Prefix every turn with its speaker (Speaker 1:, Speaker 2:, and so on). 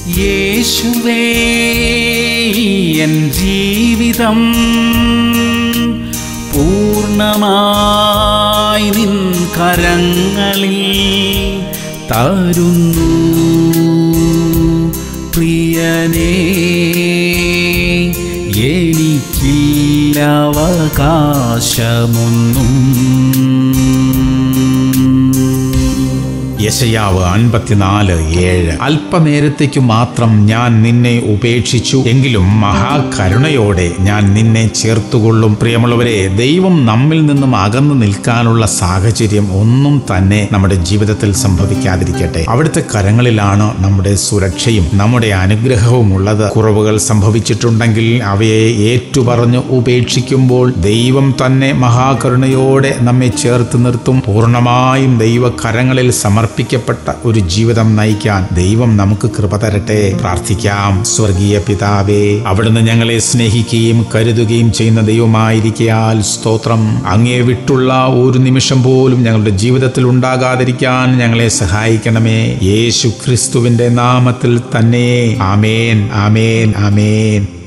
Speaker 1: യേശുവേ എൻ ജീവിതം പൂർണ്ണമായി നിൻ കരങ്ങളിൽ തരുന്നു പ്രിയനേ എനിക്കില്ല അവകാശമൊന്നും
Speaker 2: യശയാവ് അൻപത്തിനാല് ഏഴ് അല്പനേരത്തേക്ക് മാത്രം ഞാൻ നിന്നെ ഉപേക്ഷിച്ചു എങ്കിലും മഹാകരുണയോടെ ഞാൻ നിന്നെ ചേർത്തുകൊള്ളും പ്രിയമുള്ളവരെ ദൈവം നമ്മിൽ നിന്നും അകന്നു നിൽക്കാനുള്ള സാഹചര്യം ഒന്നും തന്നെ നമ്മുടെ ജീവിതത്തിൽ സംഭവിക്കാതിരിക്കട്ടെ അവിടുത്തെ കരങ്ങളിലാണ് നമ്മുടെ സുരക്ഷയും നമ്മുടെ അനുഗ്രഹവും ഉള്ളത് കുറവുകൾ സംഭവിച്ചിട്ടുണ്ടെങ്കിൽ അവയെ ഏറ്റുപറഞ്ഞ് ഉപേക്ഷിക്കുമ്പോൾ ദൈവം തന്നെ മഹാകരുണയോടെ നമ്മെ ചേർത്ത് നിർത്തും പൂർണ്ണമായും ദൈവകരങ്ങളിൽ സമർപ്പിക്കപ്പെട്ട ഒരു ജീവിതം നയിക്കാൻ ദൈവം നമുക്ക് കൃപ തരട്ടെ പ്രാർത്ഥിക്കാം സ്വർഗീയ പിതാവേ അവിടുന്ന് ഞങ്ങളെ സ്നേഹിക്കുകയും കരുതുകയും ചെയ്യുന്ന ദൈവമായിരിക്കയാൽ സ്തോത്രം അങ്ങേ വിട്ടുള്ള ഒരു നിമിഷം പോലും ഞങ്ങളുടെ ജീവിതത്തിൽ ഉണ്ടാകാതിരിക്കാൻ ഞങ്ങളെ സഹായിക്കണമേ യേശു ക്രിസ്തുവിന്റെ നാമത്തിൽ തന്നെ ആമേൻ ആമേൻ ആമേൻ